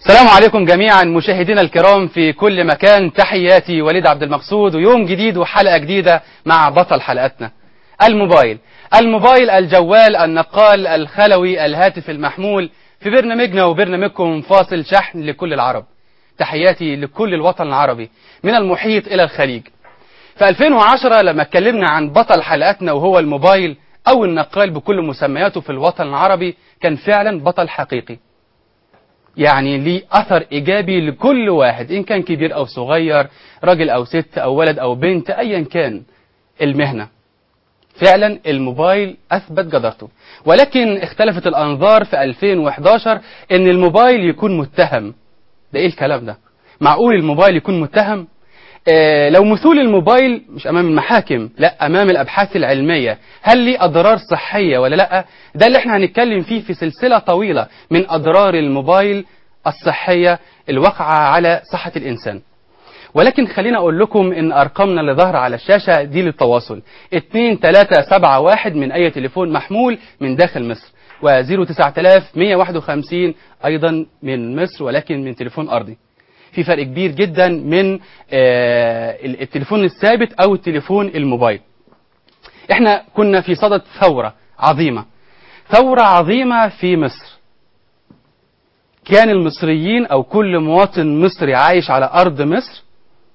السلام عليكم جميعا مشاهدينا الكرام في كل مكان تحياتي وليد عبد المقصود ويوم جديد وحلقة جديدة مع بطل حلقتنا الموبايل الموبايل الجوال النقال الخلوي الهاتف المحمول في برنامجنا وبرنامجكم فاصل شحن لكل العرب تحياتي لكل الوطن العربي من المحيط إلى الخليج في 2010 لما اتكلمنا عن بطل حلقتنا وهو الموبايل أو النقال بكل مسمياته في الوطن العربي كان فعلا بطل حقيقي يعني ليه أثر إيجابي لكل واحد إن كان كبير أو صغير راجل أو ست أو ولد أو بنت أيا كان المهنة فعلا الموبايل أثبت جدارته ولكن اختلفت الأنظار في 2011 إن الموبايل يكون متهم ده إيه الكلام ده معقول الموبايل يكون متهم آه لو مثول الموبايل مش أمام المحاكم لا أمام الأبحاث العلمية هل ليه أضرار صحية ولا لا ده اللي احنا هنتكلم فيه في سلسلة طويلة من أضرار الموبايل الصحية الواقعة على صحة الإنسان ولكن خلينا أقول لكم إن أرقامنا اللي ظاهرة على الشاشة دي للتواصل 2371 من أي تليفون محمول من داخل مصر و09151 أيضا من مصر ولكن من تليفون أرضي في فرق كبير جدا من التليفون الثابت أو التليفون الموبايل احنا كنا في صدد ثورة عظيمة ثورة عظيمة في مصر كان المصريين أو كل مواطن مصري عايش على أرض مصر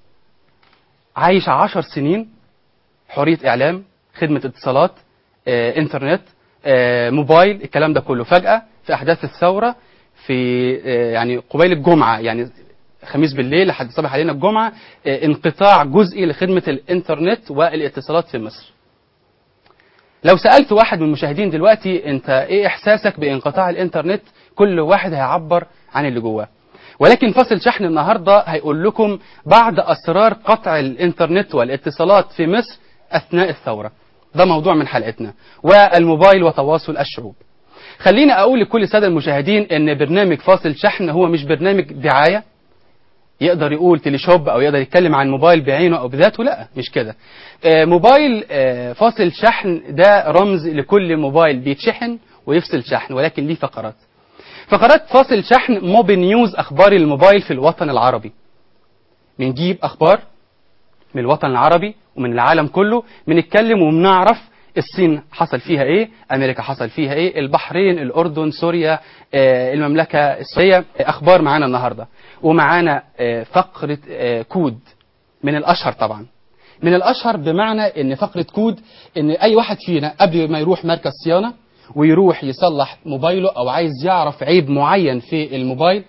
عايش عشر سنين حرية إعلام خدمة اتصالات آه، إنترنت آه، موبايل الكلام ده كله فجأة في أحداث الثورة في آه، يعني قبيل الجمعة يعني خميس بالليل لحد صباح علينا الجمعة انقطاع جزئي لخدمة الإنترنت والاتصالات في مصر لو سألت واحد من المشاهدين دلوقتي انت ايه احساسك بانقطاع الانترنت كل واحد هيعبر عن اللي جواه ولكن فاصل شحن النهاردة هيقول لكم بعد أسرار قطع الإنترنت والاتصالات في مصر أثناء الثورة ده موضوع من حلقتنا والموبايل وتواصل الشعوب خليني أقول لكل السادة المشاهدين أن برنامج فاصل شحن هو مش برنامج دعاية يقدر يقول تليشوب أو يقدر يتكلم عن موبايل بعينه أو بذاته لا مش كده آه موبايل آه فاصل شحن ده رمز لكل موبايل بيتشحن ويفصل شحن ولكن ليه فقرات فقرات فاصل شحن موب نيوز اخبار الموبايل في الوطن العربي بنجيب اخبار من الوطن العربي ومن العالم كله بنتكلم وبنعرف الصين حصل فيها ايه امريكا حصل فيها ايه البحرين الاردن سوريا آه المملكه السوريه اخبار معانا النهارده ومعانا آه فقره آه كود من الاشهر طبعا من الاشهر بمعنى ان فقره كود ان اي واحد فينا قبل ما يروح مركز صيانه ويروح يصلح موبايله او عايز يعرف عيب معين في الموبايل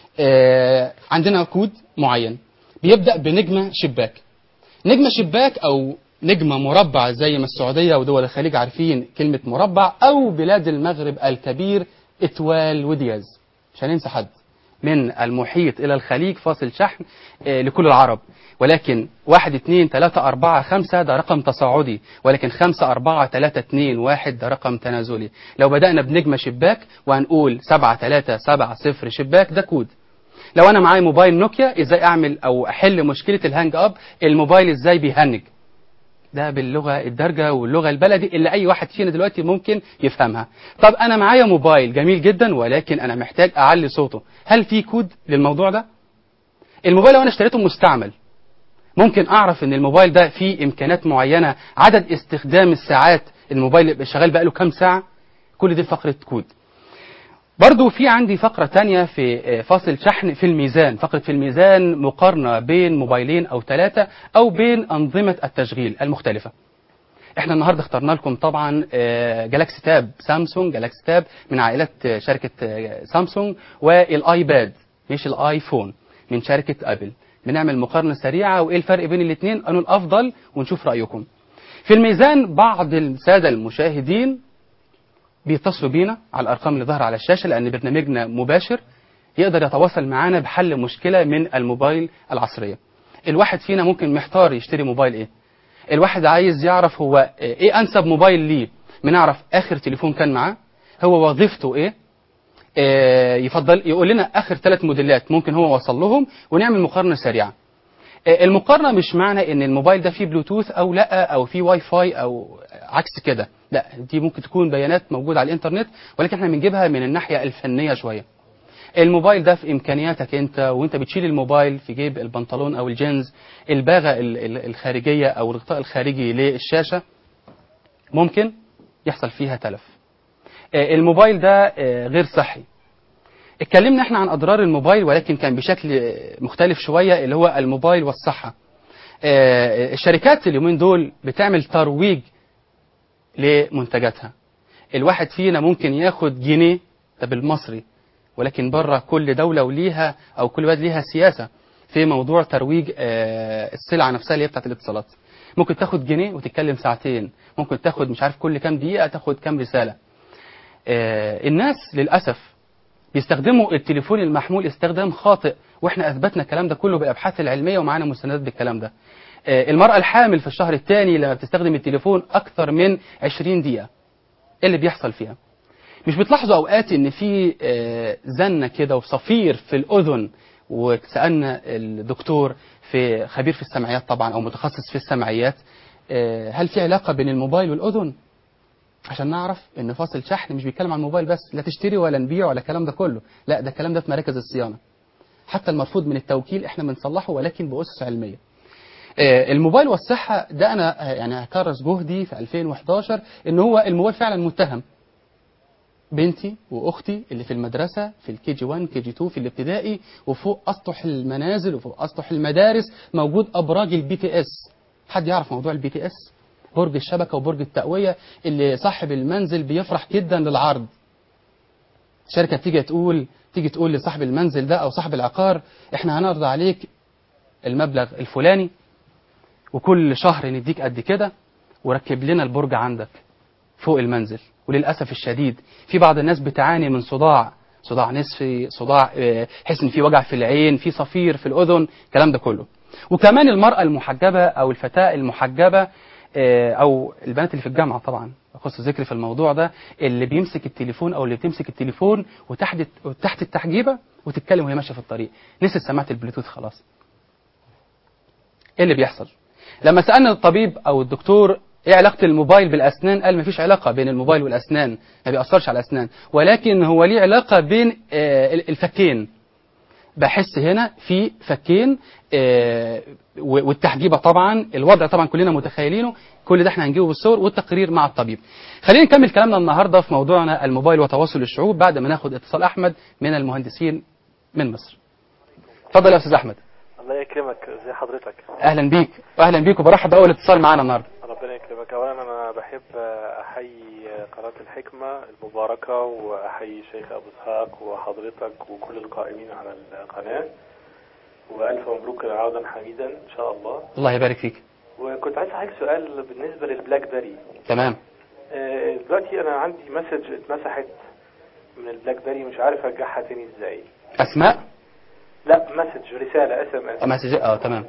آه عندنا كود معين بيبدا بنجمه شباك نجمه شباك او نجمه مربع زي ما السعوديه ودول الخليج عارفين كلمه مربع او بلاد المغرب الكبير اتوال ودياز مش هننسى حد من المحيط الى الخليج فاصل شحن آه لكل العرب ولكن واحد اتنين تلاتة أربعة خمسة ده رقم تصاعدي ولكن خمسة أربعة تلاتة اتنين واحد ده رقم تنازلي لو بدأنا بنجمة شباك وهنقول سبعة تلاتة سبعة صفر شباك ده كود لو أنا معايا موبايل نوكيا إزاي أعمل أو أحل مشكلة الهانج أب الموبايل إزاي بيهنج ده باللغة الدارجة واللغة البلدي اللي أي واحد فينا دلوقتي ممكن يفهمها طب أنا معايا موبايل جميل جدا ولكن أنا محتاج أعلي صوته هل في كود للموضوع ده الموبايل لو أنا اشتريته مستعمل ممكن اعرف ان الموبايل ده فيه امكانات معينه عدد استخدام الساعات الموبايل شغال بقاله كام ساعه كل دي فقره كود برضو في عندي فقرة تانية في فاصل شحن في الميزان فقرة في الميزان مقارنة بين موبايلين أو ثلاثة أو بين أنظمة التشغيل المختلفة احنا النهاردة اخترنا لكم طبعا جالاكسي تاب سامسونج جالاكسي تاب من عائلات شركة سامسونج والايباد مش الايفون من شركة ابل بنعمل مقارنة سريعة وإيه الفرق بين الاثنين أنه الأفضل ونشوف رأيكم في الميزان بعض السادة المشاهدين بيتصلوا بينا على الأرقام اللي ظاهرة على الشاشة لأن برنامجنا مباشر يقدر يتواصل معنا بحل مشكلة من الموبايل العصرية الواحد فينا ممكن محتار يشتري موبايل إيه الواحد عايز يعرف هو إيه أنسب موبايل ليه بنعرف آخر تليفون كان معاه هو وظيفته إيه يفضل يقول لنا اخر ثلاث موديلات ممكن هو وصل لهم ونعمل مقارنه سريعه المقارنه مش معنى ان الموبايل ده فيه بلوتوث او لا او فيه واي فاي او عكس كده لا دي ممكن تكون بيانات موجوده على الانترنت ولكن احنا بنجيبها من الناحيه الفنيه شويه الموبايل ده في امكانياتك انت وانت بتشيل الموبايل في جيب البنطلون او الجينز الباغه ال- ال- الخارجيه او الغطاء الخارجي للشاشه ممكن يحصل فيها تلف آه، الموبايل ده آه، غير صحي اتكلمنا احنا عن اضرار الموبايل ولكن كان بشكل آه، مختلف شويه اللي هو الموبايل والصحه آه، الشركات اليومين دول بتعمل ترويج لمنتجاتها الواحد فينا ممكن ياخد جنيه ده بالمصري ولكن بره كل دولة وليها أو كل بلد ليها سياسة في موضوع ترويج آه، السلعة نفسها اللي هي بتاعت الاتصالات ممكن تاخد جنيه وتتكلم ساعتين ممكن تاخد مش عارف كل كام دقيقة تاخد كام رسالة آه، الناس للأسف بيستخدموا التليفون المحمول استخدام خاطئ واحنا اثبتنا الكلام ده كله بالابحاث العلميه ومعانا مستندات بالكلام ده آه، المراه الحامل في الشهر الثاني لما بتستخدم التليفون اكثر من 20 دقيقه ايه اللي بيحصل فيها مش بتلاحظوا اوقات ان في آه، زنه كده وصفير في الاذن وسالنا الدكتور في خبير في السمعيات طبعا او متخصص في السمعيات آه، هل في علاقه بين الموبايل والاذن عشان نعرف ان فاصل شحن مش بيتكلم عن الموبايل بس لا تشتري ولا نبيع ولا الكلام ده كله لا ده الكلام ده في مراكز الصيانه حتى المرفوض من التوكيل احنا بنصلحه ولكن باسس علميه آه، الموبايل والصحه ده انا آه، يعني هكرس جهدي في 2011 ان هو الموبايل فعلا متهم بنتي واختي اللي في المدرسه في الكي جي 1 كي جي 2 في الابتدائي وفوق اسطح المنازل وفوق اسطح المدارس موجود ابراج البي تي اس حد يعرف موضوع البي تي اس برج الشبكه وبرج التقويه اللي صاحب المنزل بيفرح جدا للعرض شركه تيجي تقول تيجي تقول لصاحب المنزل ده او صاحب العقار احنا هنعرض عليك المبلغ الفلاني وكل شهر نديك قد كده وركب لنا البرج عندك فوق المنزل وللاسف الشديد في بعض الناس بتعاني من صداع صداع نصفي صداع آه، حس ان في وجع في العين في صفير في الاذن الكلام ده كله وكمان المراه المحجبه او الفتاه المحجبه آه، او البنات اللي في الجامعه طبعا اخص ذكري في الموضوع ده اللي بيمسك التليفون او اللي بتمسك التليفون وتحت تحت التحجيبه وتتكلم وهي ماشيه في الطريق نسيت سماعه البلوتوث خلاص ايه اللي بيحصل لما سالنا الطبيب او الدكتور ايه علاقه الموبايل بالاسنان قال مفيش علاقه بين الموبايل والاسنان ما بيأثرش على الاسنان ولكن هو ليه علاقه بين آه، الفكين بحس هنا في فكين آه، و- والتحجيبه طبعا الوضع طبعا كلنا متخيلينه كل ده احنا هنجيبه بالصور والتقرير مع الطبيب خلينا نكمل كلامنا النهارده في موضوعنا الموبايل وتواصل الشعوب بعد ما ناخد اتصال احمد من المهندسين من مصر اتفضل يا استاذ احمد الله يكرمك ازي حضرتك اهلا بيك واهلا بيك وبرحب باول اتصال معانا النهارده ربنا يكرمك اولا انا بحب احيي قناه الحكمه المباركه واحيي شيخ ابو اسحاق وحضرتك وكل القائمين على القناه والف مبروك عودا حميدا ان شاء الله الله يبارك فيك وكنت عايز اسالك سؤال بالنسبه للبلاك بيري تمام آه، دلوقتي انا عندي مسج اتمسحت من البلاك بيري مش عارف ارجعها تاني ازاي اسماء لا مسج رساله اس ام اس مسج اه تمام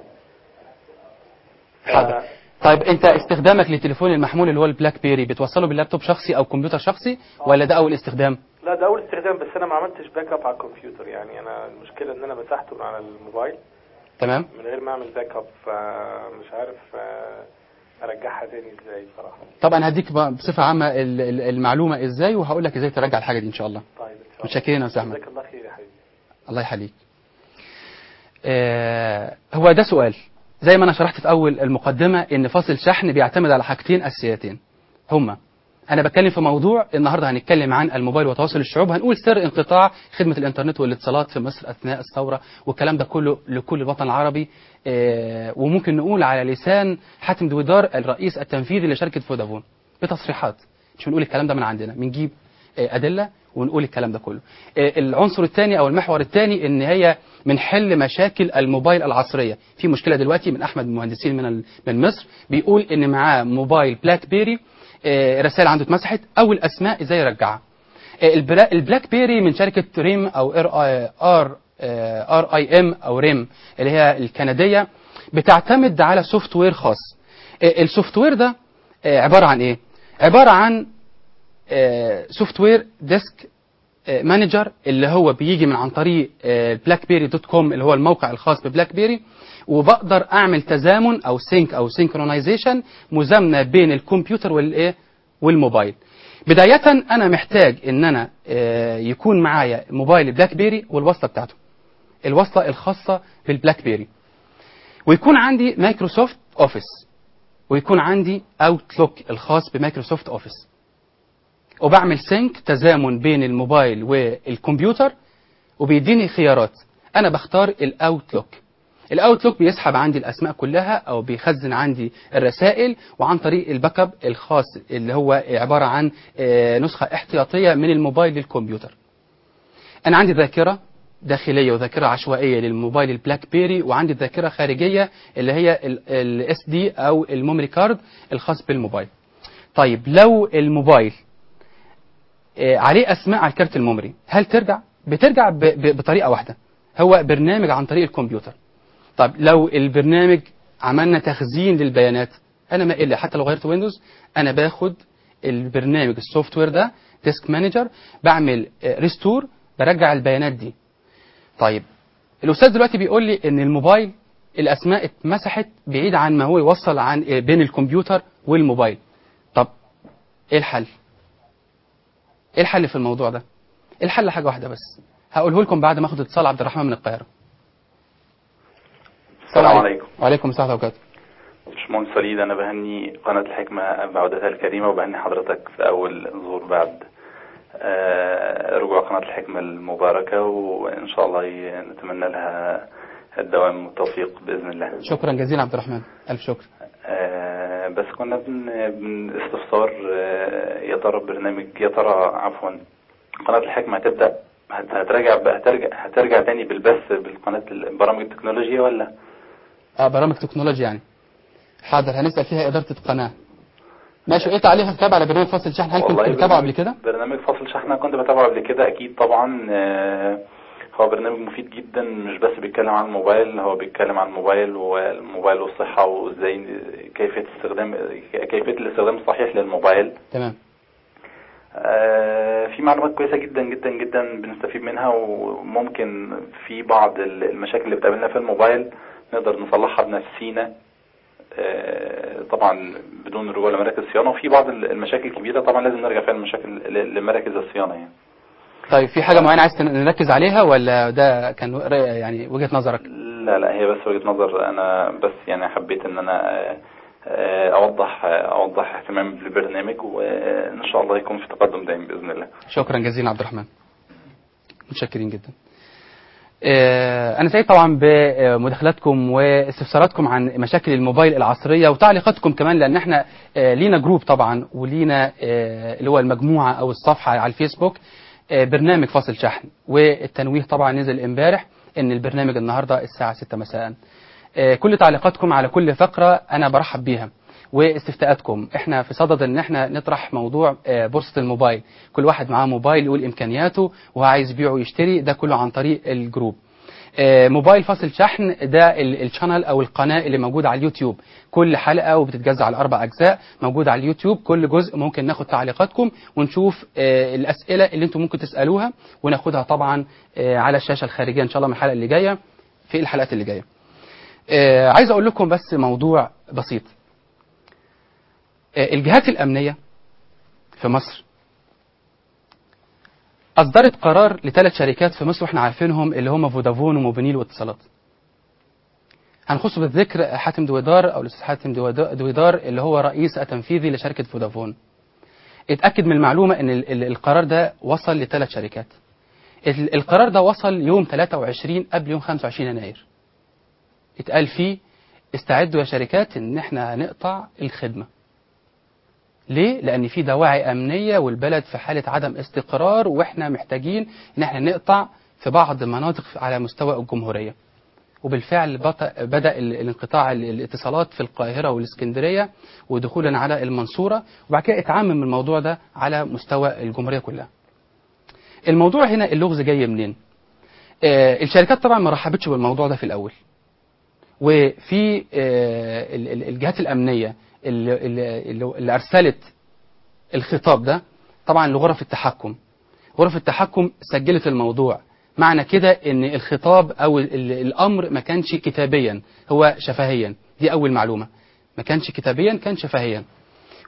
حاضر طيب انت استخدامك للتليفون المحمول اللي هو البلاك بيري بتوصله باللابتوب شخصي او كمبيوتر شخصي ولا ده اول استخدام لا ده اول استخدام بس انا ما عملتش باك اب على الكمبيوتر يعني انا المشكله ان انا مسحته من على الموبايل تمام من غير ما اعمل باك اب فمش عارف آه، ارجعها تاني ازاي صراحه طبعا هديك بقى بصفه عامه ال- ال- المعلومه ازاي وهقول لك ازاي ترجع الحاجه دي ان شاء الله طيب ان شاء الله متشكرين يا استاذ احمد جزاك الله خير يا حبيبي الله يحييك آه هو ده سؤال زي ما انا شرحت في اول المقدمه ان فاصل شحن بيعتمد على حاجتين اساسيتين هما انا بتكلم في موضوع النهارده هنتكلم عن الموبايل وتواصل الشعوب هنقول سر انقطاع خدمه الانترنت والاتصالات في مصر اثناء الثوره والكلام ده كله لكل الوطن العربي آه وممكن نقول على لسان حاتم دويدار الرئيس التنفيذي لشركه فودافون بتصريحات مش بنقول الكلام ده من عندنا بنجيب آه، ادله ونقول الكلام ده كله آه، العنصر الثاني او المحور الثاني ان هي بنحل مشاكل الموبايل العصريه في مشكله دلوقتي من احمد المهندسين من ال- من مصر بيقول ان معاه موبايل بلاك بيري آه، رسائل عنده اتمسحت او الاسماء ازاي يرجعها آه، البلا- البلاك بيري من شركه ريم او ار ار ار اي ام او ريم اللي هي الكنديه بتعتمد على سوفت وير خاص آه، السوفت وير ده آه، عباره عن ايه عباره عن سوفت وير ديسك مانجر اللي هو بيجي من عن طريق بلاك بيري دوت كوم اللي هو الموقع الخاص ببلاك بيري وبقدر اعمل تزامن او سينك او سينكرونايزيشن مزامنه بين الكمبيوتر والايه والموبايل بداية أنا محتاج إن أنا آه، يكون معايا موبايل بلاك بيري والوصلة بتاعته الوصلة الخاصة بالبلاك بيري ويكون عندي مايكروسوفت أوفيس ويكون عندي أوتلوك الخاص بمايكروسوفت أوفيس وبعمل سينك تزامن بين الموبايل والكمبيوتر وبيديني خيارات أنا بختار الأوتلوك الاوتلوك بيسحب عندي الاسماء كلها او بيخزن عندي الرسائل وعن طريق الباك اب الخاص اللي هو عباره عن آه، نسخه احتياطيه من الموبايل للكمبيوتر انا عندي ذاكره داخليه وذاكره عشوائيه للموبايل البلاك بيري وعندي ذاكره خارجيه اللي هي الاس دي او الميموري كارد الخاص بالموبايل طيب لو الموبايل آه، عليه اسماء على الكارت الميموري هل ترجع بترجع ب- ب- بطريقه واحده هو برنامج عن طريق الكمبيوتر طب لو البرنامج عملنا تخزين للبيانات انا ما الا حتى لو غيرت ويندوز انا باخد البرنامج السوفت وير ده ديسك مانجر بعمل ريستور برجع البيانات دي طيب الاستاذ دلوقتي بيقول لي ان الموبايل الاسماء اتمسحت بعيد عن ما هو يوصل عن آه، بين الكمبيوتر والموبايل طب ايه الحل ايه الحل في الموضوع ده الحل حاجه واحده بس هقوله لكم بعد ما اخد اتصال عبد الرحمن من القاهره السلام عليكم وعليكم السلام ورحمه الله وبركاته باشمهندس وليد انا بهني قناة الحكمة بعودتها الكريمة وبهني حضرتك في اول ظهور بعد آه، رجوع قناة الحكمة المباركة وان شاء الله ي- نتمنى لها الدوام والتوفيق باذن الله شكرا جزيلا عبد الرحمن الف شكر آه، بس كنا بن بن استفسار آه، يا ترى برنامج يا ترى عفوا قناة الحكمة هتبدأ هت- هترجع هترجع هترجع تاني بالبث بالقناة البرامج التكنولوجية ولا؟ اه برامج تكنولوجيا يعني حاضر هنسال فيها اداره القناه ماشي ايه تعليقك طيب على برنامج فاصل شحن هل كنت والله بتتابعه قبل برنامج- كده برنامج فصل شحن أنا كنت بتابعه قبل كده اكيد طبعا آه، هو برنامج مفيد جدا مش بس بيتكلم عن الموبايل هو بيتكلم عن الموبايل والموبايل والصحة وازاي كيفية استخدام كيفية الاستخدام الصحيح للموبايل تمام آه، في معلومات كويسة جدا جدا جدا بنستفيد منها وممكن في بعض المشاكل اللي بتقابلنا في الموبايل نقدر نصلحها بنفسينا آه، طبعا بدون الرجوع لمراكز الصيانة وفي بعض المشاكل الكبيرة طبعا لازم نرجع فيها المشاكل ل- لمراكز الصيانة يعني طيب في حاجه معينه عايز نركز عليها ولا ده كان رأي- يعني وجهه نظرك لا لا هي بس وجهة نظر انا بس يعني حبيت ان انا آه، آه، اوضح آه، اوضح اهتمامي بالبرنامج وان شاء الله يكون في تقدم دائم باذن الله شكرا جزيلا عبد الرحمن متشكرين جدا آه، أنا سعيد طبعا بمداخلاتكم واستفساراتكم عن مشاكل الموبايل العصرية وتعليقاتكم كمان لأن احنا آه، لينا جروب طبعا ولينا آه، اللي هو المجموعة أو الصفحة على الفيسبوك آه، برنامج فاصل شحن والتنويه طبعا نزل امبارح ان البرنامج النهارده الساعة 6 مساء آه، كل تعليقاتكم على كل فقرة أنا برحب بيها واستفتاءاتكم احنا في صدد ان احنا نطرح موضوع آه، بورصة الموبايل كل واحد معاه موبايل يقول امكانياته وهو عايز يبيعه ويشتري ده كله عن طريق الجروب آه، موبايل فاصل شحن ده ال- الشانل او القناه اللي موجوده على اليوتيوب كل حلقه وبتتجزأ على اربع اجزاء موجوده على اليوتيوب كل جزء ممكن ناخد تعليقاتكم ونشوف آه، الاسئله اللي انتم ممكن تسالوها وناخدها طبعا آه، على الشاشه الخارجيه ان شاء الله من الحلقه اللي جايه في الحلقات اللي جايه آه، عايز اقول لكم بس موضوع بسيط آه، الجهات الامنيه في مصر اصدرت قرار لثلاث شركات في مصر واحنا عارفينهم اللي هم فودافون وموبينيل واتصالات هنخص بالذكر حاتم دويدار او الاستاذ حاتم دويدا- دويدار اللي هو رئيس التنفيذي لشركه فودافون اتاكد من المعلومه ان ال- ال- القرار ده وصل لثلاث شركات ال- القرار ده وصل يوم 23 قبل يوم 25 يناير اتقال فيه استعدوا يا شركات ان احنا هنقطع الخدمه ليه؟ لأن في دواعي أمنية والبلد في حالة عدم استقرار وإحنا محتاجين إن إحنا نقطع في بعض المناطق على مستوى الجمهورية. وبالفعل بط- بدأ ال- الانقطاع ال- الاتصالات في القاهرة والإسكندرية ودخولا على المنصورة وبعد كده اتعمم الموضوع ده على مستوى الجمهورية كلها. الموضوع هنا اللغز جاي منين؟ آه الشركات طبعا ما رحبتش بالموضوع ده في الأول. وفي آه، ال- ال- الجهات الأمنية اللي, اللي, اللي- اللي أرسلت الخطاب ده طبعا لغرف التحكم غرف التحكم سجلت الموضوع معنى كده ان الخطاب او ال- ال- الامر ما كانش كتابيا هو شفهيا دي اول معلومه ما كانش كتابيا كان شفهيا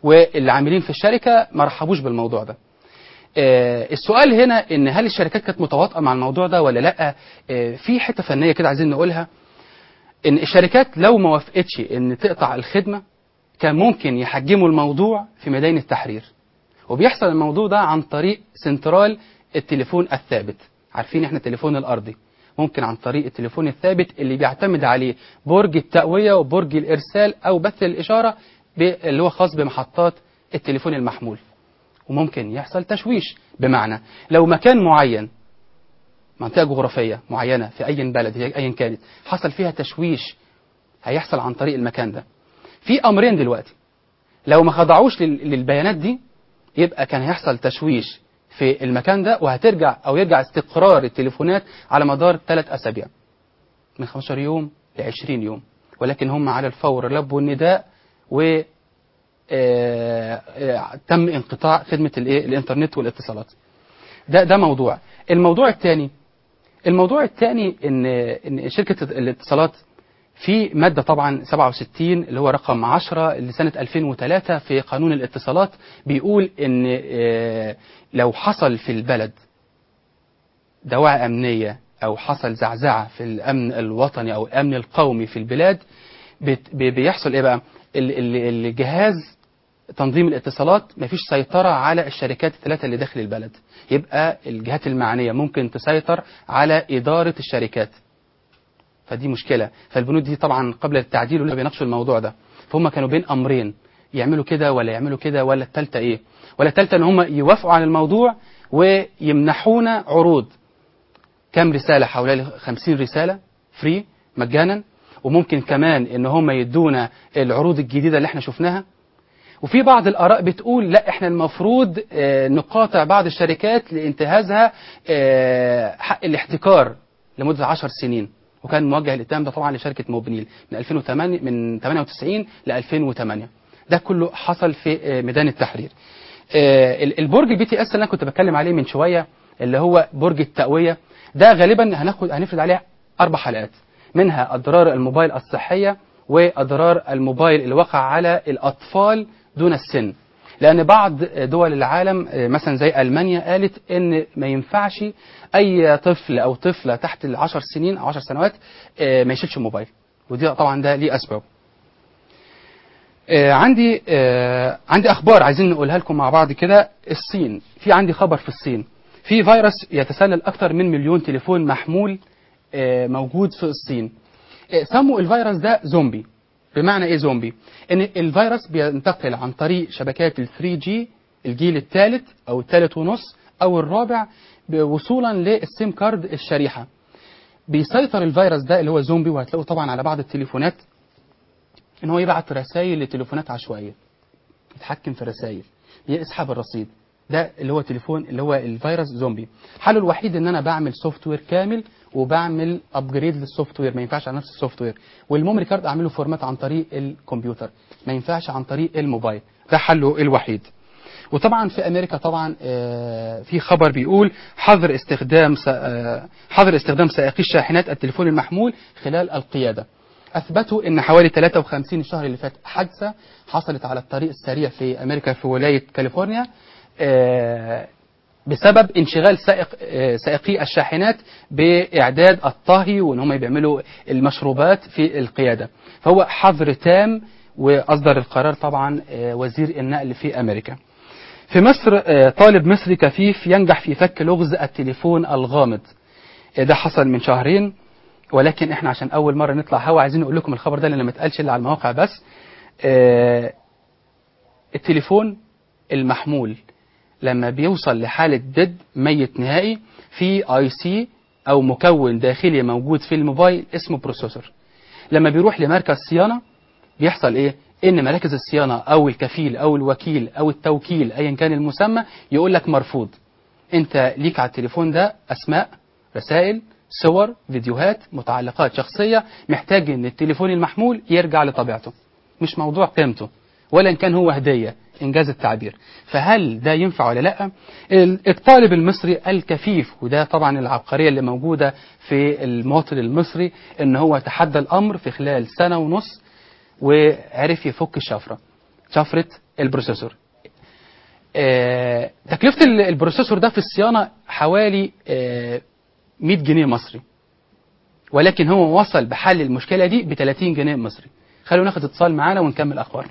واللي عاملين في الشركه ما رحبوش بالموضوع ده آه، السؤال هنا ان هل الشركات كانت متواطئه مع الموضوع ده ولا لا آه، في حته فنيه كده عايزين نقولها ان الشركات لو ما وافقتش ان تقطع الخدمه كان ممكن يحجموا الموضوع في ميدان التحرير وبيحصل الموضوع ده عن طريق سنترال التليفون الثابت عارفين احنا التليفون الارضي ممكن عن طريق التليفون الثابت اللي بيعتمد عليه برج التقويه وبرج الارسال او بث الاشاره ب- اللي هو خاص بمحطات التليفون المحمول وممكن يحصل تشويش بمعنى لو مكان معين منطقة جغرافية معينة في أي بلد هي أيا كانت حصل فيها تشويش هيحصل عن طريق المكان ده في أمرين دلوقتي لو ما خضعوش لل- للبيانات دي يبقى كان هيحصل تشويش في المكان ده وهترجع أو يرجع استقرار التليفونات على مدار ثلاث أسابيع من 15 يوم ل 20 يوم ولكن هم على الفور لبوا النداء و آه، آه، تم انقطاع خدمة الايه الانترنت والاتصالات ده ده موضوع الموضوع الثاني الموضوع الثاني ان ان شركة الاتصالات في مادة طبعا 67 اللي هو رقم 10 لسنة 2003 في قانون الاتصالات بيقول ان آه، لو حصل في البلد دواعي أمنية أو حصل زعزعة في الأمن الوطني أو الأمن القومي في البلاد بت- بي- بيحصل إيه بقى؟ ال- ال- الجهاز تنظيم الاتصالات مفيش سيطرة على الشركات الثلاثة اللي داخل البلد يبقى الجهات المعنية ممكن تسيطر على إدارة الشركات فدي مشكلة فالبنود دي طبعا قبل التعديل ولا بيناقشوا الموضوع ده فهم كانوا بين أمرين يعملوا كده ولا يعملوا كده ولا التالتة إيه ولا التالتة إن هم يوافقوا على الموضوع ويمنحونا عروض كم رسالة حوالي 50 رسالة فري مجانا وممكن كمان ان هم يدونا العروض الجديدة اللي احنا شفناها وفي بعض الآراء بتقول لا احنا المفروض آه، نقاطع بعض الشركات لانتهازها آه، حق الاحتكار لمدة 10 سنين وكان موجه الاتهام ده طبعا لشركة موبنيل من 2008 من 98 ل 2008 ده كله حصل في آه، ميدان التحرير آه، ال- البرج البي تي اس اللي انا كنت بتكلم عليه من شويه اللي هو برج التقويه ده غالبا هناخد هنفرد عليه اربع حلقات منها اضرار الموبايل الصحيه واضرار الموبايل اللي وقع على الاطفال دون السن لان بعض دول العالم آه، مثلا زي المانيا قالت ان ما ينفعش اي طفل او طفله تحت العشر سنين او عشر سنوات آه، ما يشيلش موبايل ودي طبعا ده ليه اسباب آه، عندي آه، عندي اخبار عايزين نقولها لكم مع بعض كده الصين في عندي خبر في الصين في فيروس يتسلل اكثر من مليون تليفون محمول آه، موجود في الصين آه، سموا الفيروس ده زومبي بمعنى ايه زومبي ان الفيروس بينتقل عن طريق شبكات ال 3G الجيل الثالث او الثالث ونص او الرابع وصولا للسيم كارد الشريحه بيسيطر الفيروس ده اللي هو زومبي وهتلاقوه طبعا على بعض التليفونات ان هو يبعت رسائل لتليفونات عشوائيه يتحكم في الرسائل يسحب الرصيد ده اللي هو تليفون اللي هو الفيروس زومبي حله الوحيد ان انا بعمل سوفت وير كامل وبعمل ابجريد للسوفت وير ما ينفعش على نفس السوفت وير والميموري كارد اعمله فورمات عن طريق الكمبيوتر ما ينفعش عن طريق الموبايل ده حله الوحيد وطبعا في امريكا طبعا آه، في خبر بيقول حظر استخدام س- آه، حظر استخدام سائقي الشاحنات التليفون المحمول خلال القياده اثبتوا ان حوالي 53 الشهر اللي فات حادثه حصلت على الطريق السريع في امريكا في ولايه كاليفورنيا آه، بسبب انشغال سائق آه، سائقي الشاحنات باعداد الطهي وان هم بيعملوا المشروبات في القياده فهو حظر تام واصدر القرار طبعا آه، وزير النقل في امريكا في مصر آه، طالب مصري كفيف ينجح في فك لغز التليفون الغامض آه، ده حصل من شهرين ولكن احنا عشان اول مره نطلع هوا عايزين نقول لكم الخبر ده لان ما اتقالش الا على المواقع بس آه، التليفون المحمول لما بيوصل لحالة ديد ميت نهائي في اي سي او مكون داخلي موجود في الموبايل اسمه بروسيسور لما بيروح لمركز صيانة بيحصل ايه ان مراكز الصيانة او الكفيل او الوكيل او التوكيل ايا كان المسمى يقول لك مرفوض انت ليك على التليفون ده اسماء رسائل صور فيديوهات متعلقات شخصية محتاج ان التليفون المحمول يرجع لطبيعته مش موضوع قيمته ولا ان كان هو هدية انجاز التعبير فهل ده ينفع ولا لا ال- الطالب المصري الكفيف وده طبعا العبقرية اللي موجودة في المواطن المصري ان هو تحدى الامر في خلال سنة ونص وعرف يفك الشفرة شفرة البروسيسور آه، تكلفة ال- البروسيسور ده في الصيانة حوالي آه، 100 جنيه مصري ولكن هو وصل بحل المشكلة دي ب 30 جنيه مصري خلونا ناخد اتصال معانا ونكمل أخبارنا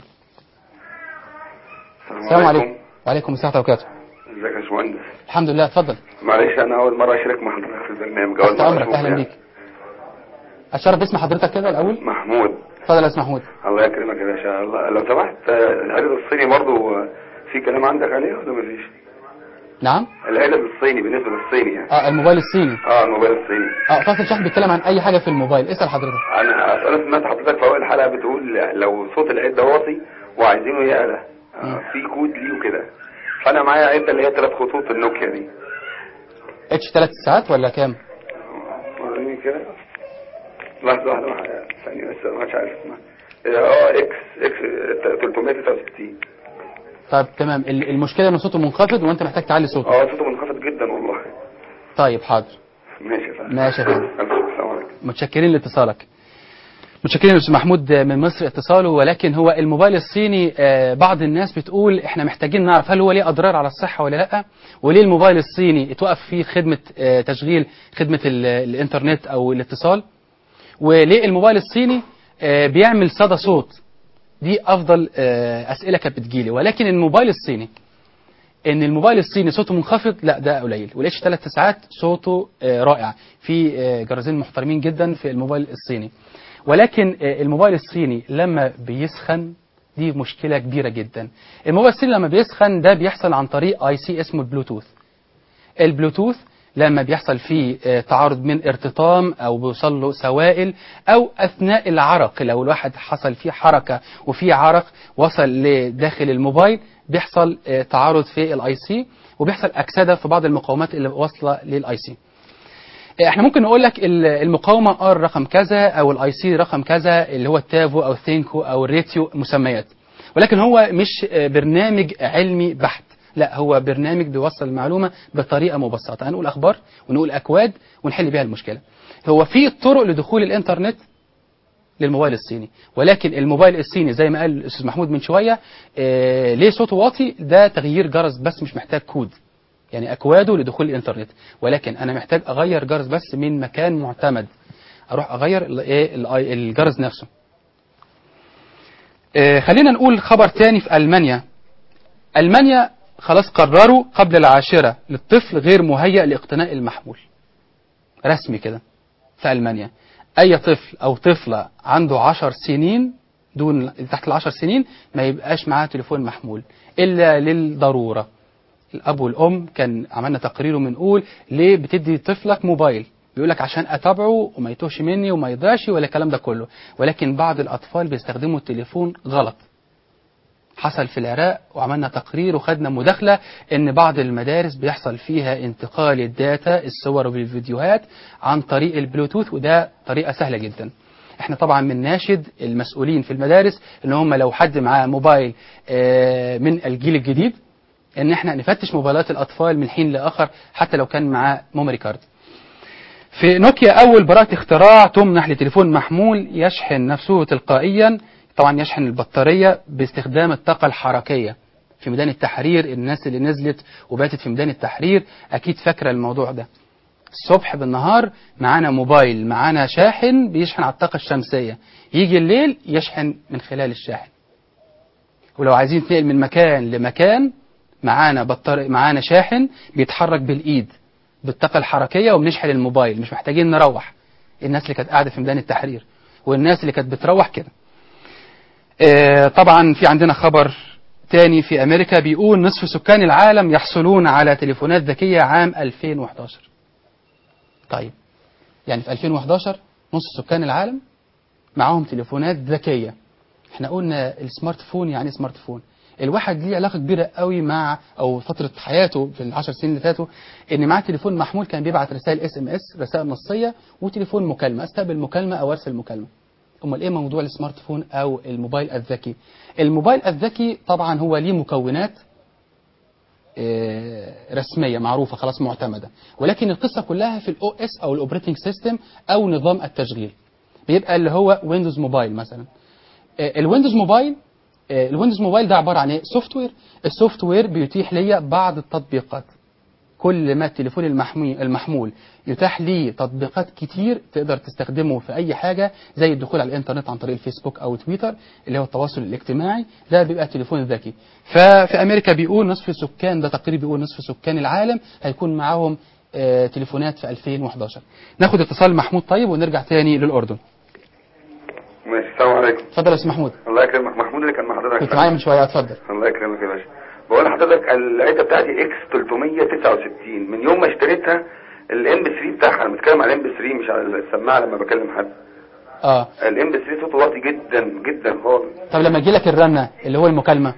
السلام عليكم وعليكم السلام ورحمة الله وبركاته ازيك يا باشمهندس الحمد لله اتفضل معلش انا اول مره اشارك مع حضرتك في البرنامج اول تحت مره أمرك أشوفه أهلا يعني. بيك أتشرف باسم حضرتك كده الأول محمود اتفضل يا أستاذ محمود الله يكرمك يا باشا الله لو سمحت آه، العدد الصيني برضو آه، في كلام عندك عليه ولا مفيش؟ نعم العدد الصيني بالنسبه للصيني يعني اه الموبايل الصيني اه الموبايل الصيني اه فاصل شحن بيتكلم عن أي حاجة في الموبايل اسأل حضرتك انا انا سمعت حضرتك في اول حلقه بتقول لو صوت العده واطي وعايزينه يعلى آه، في كود ليه وكده فانا معايا عده اللي هي ثلاث خطوط النوكيا دي اتش ثلاث ساعات ولا كام؟ وريني كده لحظه واحده واحدة. ثانيه بس مش عارف اسمها اه اكس اكس 369 طيب تمام ال- المشكلة إن صوته منخفض وأنت محتاج تعلي صوته اه صوته منخفض جدا والله طيب حاضر ماشي يا فندم ماشي يا فندم. ألف شكر. السلام عليكم متشكرين لاتصالك متشكرين يا استاذ محمود من مصر اتصاله ولكن هو الموبايل الصيني آه، بعض الناس بتقول احنا محتاجين نعرف هل هو ليه اضرار على الصحه ولا لا وليه الموبايل الصيني اتوقف فيه خدمه آه، تشغيل خدمه ال- الانترنت او الاتصال وليه الموبايل الصيني آه، بيعمل صدى صوت دي افضل آه، اسئله كانت بتجيلي ولكن الموبايل الصيني ان الموبايل الصيني صوته منخفض لا ده قليل والاتش 3 ساعات صوته آه، رائع في آه، جرازين محترمين جدا في الموبايل الصيني ولكن آه، الموبايل الصيني لما بيسخن دي مشكله كبيره جدا الموبايل الصيني لما بيسخن ده بيحصل عن طريق اي سي اسمه البلوتوث البلوتوث لما بيحصل فيه آه، تعارض من ارتطام او بيوصل له سوائل او اثناء العرق لو الواحد حصل فيه حركه وفيه عرق وصل لداخل الموبايل بيحصل آه، تعارض في الاي سي وبيحصل اكسده في بعض المقاومات اللي واصله للاي سي احنا ممكن نقول لك ال- المقاومه ار رقم كذا او الاي سي رقم كذا اللي هو التافو او الثينكو او الريتيو مسميات ولكن هو مش آه، برنامج علمي بحت لا هو برنامج بيوصل المعلومه بطريقه مبسطه هنقول اخبار ونقول اكواد ونحل بيها المشكله هو في طرق لدخول الانترنت للموبايل الصيني ولكن الموبايل الصيني زي ما قال الاستاذ محمود من شويه آه ليه صوته واطي ده تغيير جرس بس مش محتاج كود يعني اكواده لدخول الانترنت ولكن انا محتاج اغير جرس بس من مكان معتمد اروح اغير ال- ايه ال- الجرس نفسه آه، خلينا نقول خبر تاني في المانيا المانيا خلاص قرروا قبل العاشره للطفل غير مهيأ لاقتناء المحمول رسمي كده في المانيا اي طفل او طفله عنده عشر سنين دون تحت العشر سنين ما يبقاش معاه تليفون محمول الا للضروره الاب والام كان عملنا تقرير وبنقول ليه بتدي طفلك موبايل بيقول لك عشان اتابعه وما يتوهش مني وما يضيعش ولا الكلام ده كله ولكن بعض الاطفال بيستخدموا التليفون غلط حصل في العراق وعملنا تقرير وخدنا مداخلة ان بعض المدارس بيحصل فيها انتقال الداتا الصور والفيديوهات عن طريق البلوتوث وده طريقة سهلة جدا احنا طبعا بنناشد المسؤولين في المدارس ان هم لو حد معاه موبايل آه، من الجيل الجديد ان احنا نفتش موبايلات الاطفال من حين لاخر حتى لو كان معاه ميموري كارد في نوكيا اول براءة اختراع تمنح لتليفون محمول يشحن نفسه تلقائيا طبعا يشحن البطارية باستخدام الطاقة الحركية في ميدان التحرير الناس اللي نزلت وباتت في ميدان التحرير اكيد فاكرة الموضوع ده الصبح بالنهار معانا موبايل معانا شاحن بيشحن على الطاقة الشمسية يجي الليل يشحن من خلال الشاحن ولو عايزين نتنقل من مكان لمكان معانا بطار معانا شاحن بيتحرك بالايد بالطاقة الحركية وبنشحن الموبايل مش محتاجين نروح الناس اللي كانت قاعدة في ميدان التحرير والناس اللي كانت بتروح كده آه، طبعا في عندنا خبر تاني في أمريكا بيقول نصف سكان العالم يحصلون على تليفونات ذكية عام 2011 طيب يعني في 2011 نصف سكان العالم معاهم تليفونات ذكية احنا قلنا السمارت فون يعني سمارت فون الواحد ليه علاقة كبيرة قوي مع او فترة حياته في العشر سنين اللي فاتوا ان معاه تليفون محمول كان بيبعت رسائل اس ام اس رسائل نصية وتليفون مكالمة استقبل مكالمة او ارسل مكالمة امال ايه موضوع السمارت فون او الموبايل الذكي الموبايل الذكي طبعا هو ليه مكونات آه، رسميه معروفه خلاص معتمده ولكن القصه كلها في الاو اس او الاوبريتنج سيستم او نظام التشغيل بيبقى اللي هو ويندوز موبايل مثلا آه، الويندوز موبايل آه، الويندوز موبايل ده عباره عن ايه سوفت وير السوفت وير بيتيح لي بعض التطبيقات كل ما التليفون المحمول المحمول يتاح ليه تطبيقات كتير تقدر تستخدمه في اي حاجه زي الدخول على الانترنت عن طريق الفيسبوك او تويتر اللي هو التواصل الاجتماعي ده بيبقى تليفون ذكي ففي امريكا بيقول نصف سكان ده تقرير بيقول نصف سكان العالم هيكون معاهم آه، تليفونات في 2011 ناخد اتصال محمود طيب ونرجع تاني للاردن ماشي السلام عليكم اتفضل يا استاذ محمود الله يكرمك محمود اللي كان مع حضرتك كنت معايا من شويه اتفضل الله يكرمك يا باشا بقول لحضرتك العده بتاعتي اكس 369 من يوم ما اشتريتها الام بي 3 بتاعها انا بتكلم على الام بي 3 مش على السماعه لما بكلم حد اه الام بي 3 صوته واطي جدا جدا خالص طب لما يجي لك الرنه اللي هو المكالمه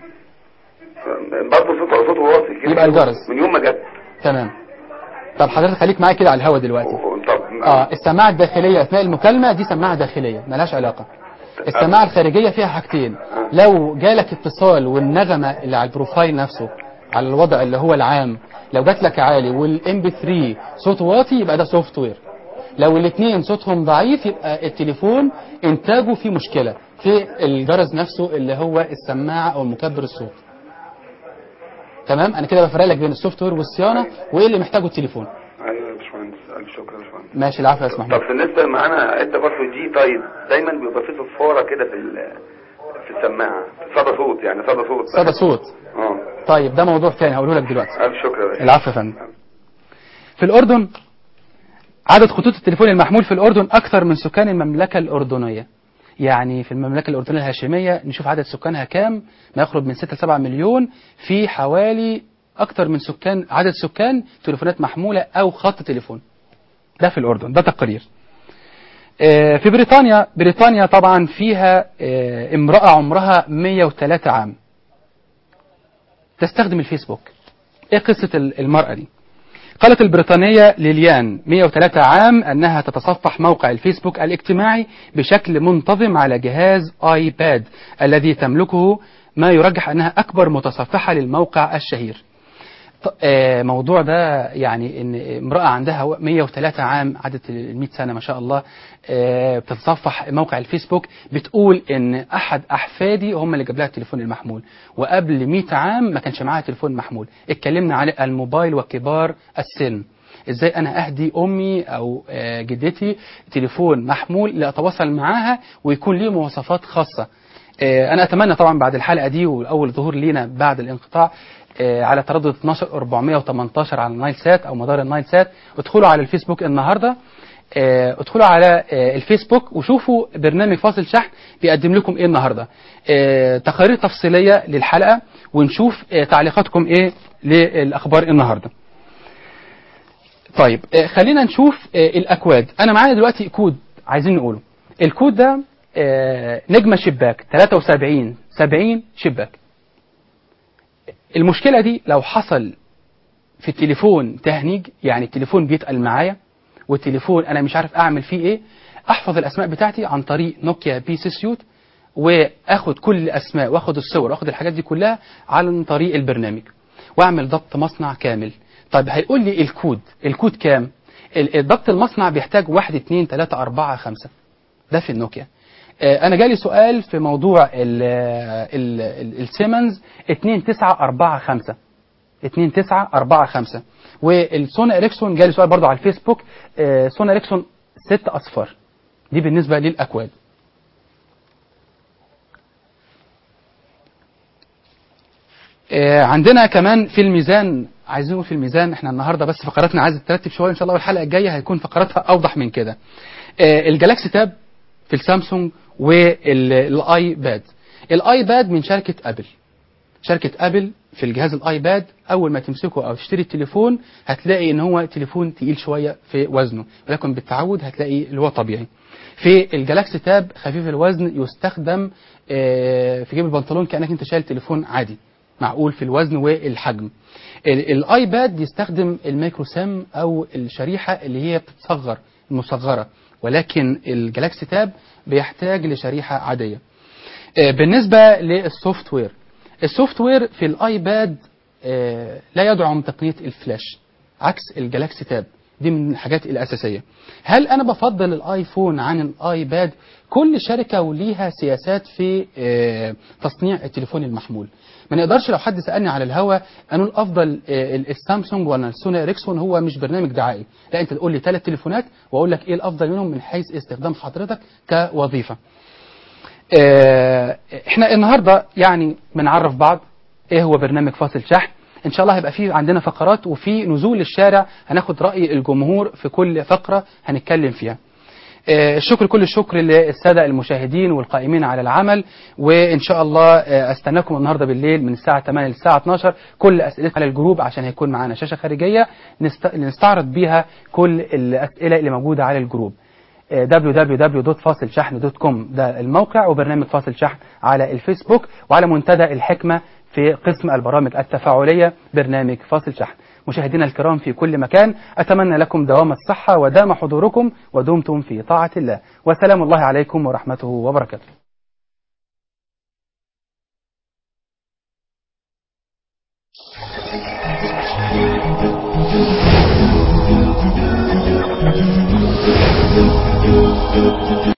برضه صوته صوته واطي كده. يبقى الجرس. من يوم ما جت تمام طب حضرتك خليك معايا كده على الهوا دلوقتي طب اه السماعه الداخليه اثناء المكالمه دي سماعه داخليه ملهاش علاقه السماعه الخارجيه فيها حاجتين لو جالك اتصال والنغمه اللي على البروفايل نفسه على الوضع اللي هو العام لو جات لك عالي والام بي 3 صوته واطي يبقى ده سوفت وير لو الاثنين صوتهم ضعيف يبقى التليفون انتاجه فيه مشكله في الجرس نفسه اللي هو السماعه او مكبر الصوت تمام انا كده بفرق لك بين السوفت وير والصيانه وايه اللي محتاجه التليفون ايوه يا باشمهندس الف شكر يا باشمهندس ماشي العفو يا اسمح طب بالنسبه معانا عده برضه جي طيب دايما بيبقى في صفاره كده في ال- في السماعه صدى صوت يعني صدى صوت صدى صوت اه طيب ده موضوع ثاني هقوله لك دلوقتي الف شكر يا باشا العفو يا فندم في الأردن عدد خطوط التليفون المحمول في الأردن أكثر من سكان المملكة الأردنية يعني في المملكة الأردنية الهاشمية نشوف عدد سكانها كام ما يقرب من 6 7 مليون في حوالي أكثر من سكان عدد سكان تليفونات محمولة أو خط تليفون ده في الأردن ده تقرير آه، في بريطانيا بريطانيا طبعا فيها آه، امرأة عمرها 103 عام تستخدم الفيسبوك ايه قصة ال- المرأة دي قالت البريطانية ليليان 103 عام أنها تتصفح موقع الفيسبوك الاجتماعي بشكل منتظم على جهاز آيباد الذي تملكه ما يرجح أنها أكبر متصفحة للموقع الشهير ط- آه، موضوع ده يعني ان امراه عندها 103 عام عدت ال 100 سنه ما شاء الله آه، بتتصفح موقع الفيسبوك بتقول ان احد احفادي هم اللي جاب لها التليفون المحمول وقبل 100 عام ما كانش معاها تليفون محمول اتكلمنا على الموبايل وكبار السن ازاي انا اهدي امي او آه، جدتي تليفون محمول لاتواصل معاها ويكون ليه مواصفات خاصه آه، انا اتمنى طبعا بعد الحلقه دي واول ظهور لينا بعد الانقطاع آه، على تردد 12418 على النايل سات او مدار النايل سات ادخلوا على الفيسبوك النهارده آه، ادخلوا على آه، الفيسبوك وشوفوا برنامج فاصل شحن بيقدم لكم ايه النهارده آه، تقارير تفصيليه للحلقه ونشوف آه، تعليقاتكم ايه للاخبار النهارده طيب آه، خلينا نشوف آه، الاكواد انا معايا دلوقتي كود عايزين نقوله الكود ده آه، نجمه شباك 73 70 شباك المشكله دي لو حصل في التليفون تهنيج يعني التليفون بيتقل معايا والتليفون انا مش عارف اعمل فيه ايه احفظ الاسماء بتاعتي عن طريق نوكيا بي سي سيوت واخد كل الاسماء واخد الصور واخد الحاجات دي كلها عن طريق البرنامج واعمل ضبط مصنع كامل طيب هيقول لي الكود الكود كام ال- الضبط المصنع بيحتاج 1 2 3 4 5 ده في النوكيا آه، انا جالي سؤال في موضوع ال ال ال السيمنز 2 9 4 5 2 9 4 5 والسونا اريكسون جالي سؤال برضو على الفيسبوك آه، سونا اريكسون 6 اصفار دي بالنسبه للاكواد آه، عندنا كمان في الميزان عايزين نقول في الميزان احنا النهارده بس فقراتنا عايزه ترتب شويه ان شاء الله والحلقه الجايه هيكون فقراتها اوضح من كده آه، الجالاكسي تاب في السامسونج والايباد الايباد من شركه ابل شركة ابل في الجهاز الايباد اول ما تمسكه او تشتري التليفون هتلاقي ان هو تليفون تقيل شوية في وزنه ولكن بالتعود هتلاقي اللي هو طبيعي في الجالاكسي تاب خفيف الوزن يستخدم آه، في جيب البنطلون كانك انت شايل تليفون عادي معقول في الوزن والحجم ال- الايباد يستخدم الميكرو سام او الشريحة اللي هي بتتصغر المصغرة ولكن الجالاكسي تاب بيحتاج لشريحة عادية آه، بالنسبة للسوفت وير السوفت وير في الايباد آه، لا يدعم تقنية الفلاش عكس الجالاكسي تاب دي من الحاجات الاساسيه هل انا بفضل الايفون عن الايباد كل شركه وليها سياسات في آه، تصنيع التليفون المحمول ما نقدرش لو حد سالني على الهوا انه الافضل آه، السامسونج ولا السوني اريكسون هو مش برنامج دعائي لا انت تقول لي ثلاث تليفونات واقول لك ايه الافضل منهم من حيث استخدام حضرتك كوظيفه آه، احنا النهارده يعني بنعرف بعض ايه هو برنامج فاصل شحن ان شاء الله هيبقى فيه عندنا فقرات وفي نزول للشارع هناخد راي الجمهور في كل فقره هنتكلم فيها آه، الشكر كل الشكر للساده المشاهدين والقائمين على العمل وان شاء الله آه، استناكم النهارده بالليل من الساعه 8 للساعه 12 كل اسئلتكم على الجروب عشان هيكون معانا شاشه خارجيه نست- نستعرض بيها كل الاسئله اللي موجوده على الجروب www.fasilshahn.com ده الموقع وبرنامج فاصل شحن على الفيسبوك وعلى منتدى الحكمة في قسم البرامج التفاعلية برنامج فاصل شحن مشاهدينا الكرام في كل مكان أتمنى لكم دوام الصحة ودام حضوركم ودمتم في طاعة الله وسلام الله عليكم ورحمته وبركاته